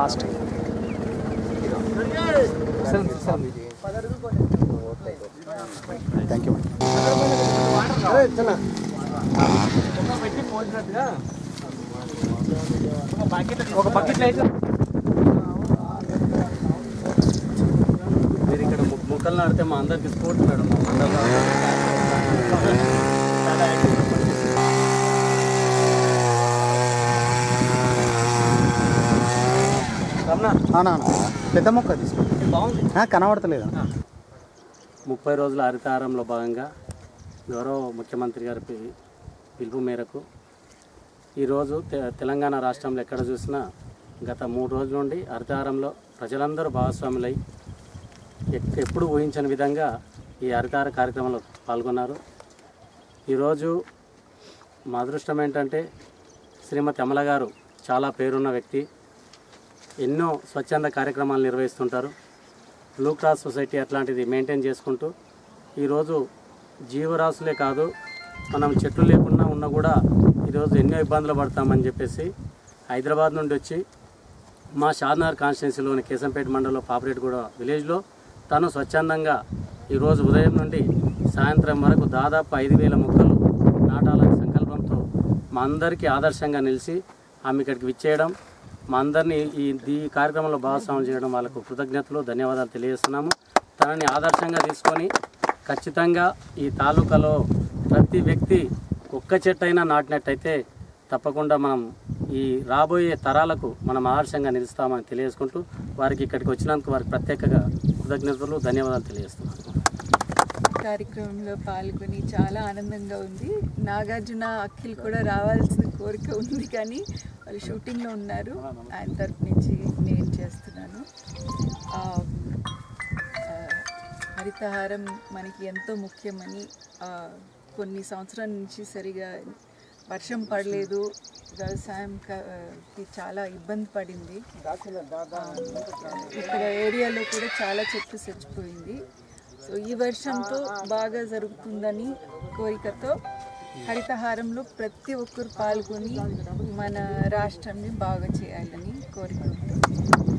fast thank you ఒక bucket అయితే మీరు ఇక్కడ ము- ముక్కలు నాడితే మా అందరికి స్పోర్ట్స్ మేడం మా మండలంలో చాలా యాక్టివ్ రమణ అవునా పెద్ద మొక్క తీసుకో ఇది బాగుంది ఆ, కనబడతలేదు ముప్పై రోజుల హరితహారంలో భాగంగా గౌరవ ముఖ్యమంత్రి గారి పి- పిలుపు మేరకు ఈరోజు తె- తెలంగాణ రాష్ట్రంలో ఎక్కడ చూసినా గత మూడు రోజుల నుండి హరితహారంలో ప్రజలందరూ భాగస్వాములై ఎక్- ఎప్పుడు ఊహించని విధంగా ఈ హరితహార కార్యక్రమంలో పాల్గొన్నారు ఈరోజు మా అదృష్టం ఏంటంటే శ్రీమతి అమల గారు చాలా పేరున్న వ్యక్తి ఎన్నో స్వచ్ఛంద కార్యక్రమాలు నిర్వహిస్తుంటారు బ్లూ క్రాస్ సొసైటీ అట్లాంటిది మెయింటైన్ చేసుకుంటూ ఈరోజు జీవరాశులే కాదు మనం చెట్లు లేకుండా ఉన్నా కూడా ఈరోజు ఎన్నో ఇబ్బందులు పడతామని చెప్పేసి హైదరాబాద్ నుండి వచ్చి మా షాద్నగర్ కాన్స్టిట్యున్సీలోని కేశంపేట మండలంలో పాపరేట్గూడ విలేజ్లో తను స్వచ్ఛందంగా ఈరోజు ఉదయం నుండి సాయంత్రం వరకు దాదాపు ఐదు వేల మొక్కలు నాటాలనే సంకల్పంతో మా అందరికీ ఆదర్శంగా నిలిచి ఆమె ఇక్కడికి విచ్చేయడం మా అందరినీ ఈ ఈ కార్యక్రమంలో భాగస్వామ్యం చేయడం వాళ్ళకు కృతజ్ఞతలు ధన్యవాదాలు తెలియజేస్తున్నాము తనని ఆదర్శంగా తీసుకొని ఖచ్చితంగా ఈ తాలూకాలో ప్రతి వ్యక్తి ఒక్క చెట్టు అయినా నాటినట్టయితే తప్పకుండా మనం ఈ రాబోయే తరాలకు మనం ఆదర్శంగా నిలుస్తామని తెలియజేసుకుంటూ వారికి ఇక్కడికి వచ్చినందుకు వారికి ప్రత్యేకంగా కృతజ్ఞతలు ధన్యవాదాలు తెలియజేస్తున్నాను కార్యక్రమంలో పాల్గొని చాలా ఆనందంగా ఉంది నాగార్జున అఖిల్ కూడా రావాల్సిన కోరిక ఉంది కానీ వాళ్ళు షూటింగ్లో ఉన్నారు ఆయన తరపు నుంచి నేను చేస్తున్నాను ఆ, ఆ, హరితహారం మనకి ఎంతో ముఖ్యమని ఆ, కొన్ని సంవత్సరాల నుంచి సరిగా వర్షం పడలేదు వ్యవసాయం క- కి చాలా ఇబ్బంది పడింది ఆ, ఇక్కడ ఏరియాలో కూడా చాలా చెట్లు చచ్చిపోయింది సో ఈ వర్షంతో బాగా జరుగుతుందని కోరికతో హరితహారంలో ప్రతి ఒక్కరు పాల్గొని మన రాష్ట్రాన్ని బాగా చేయాలని కోరిక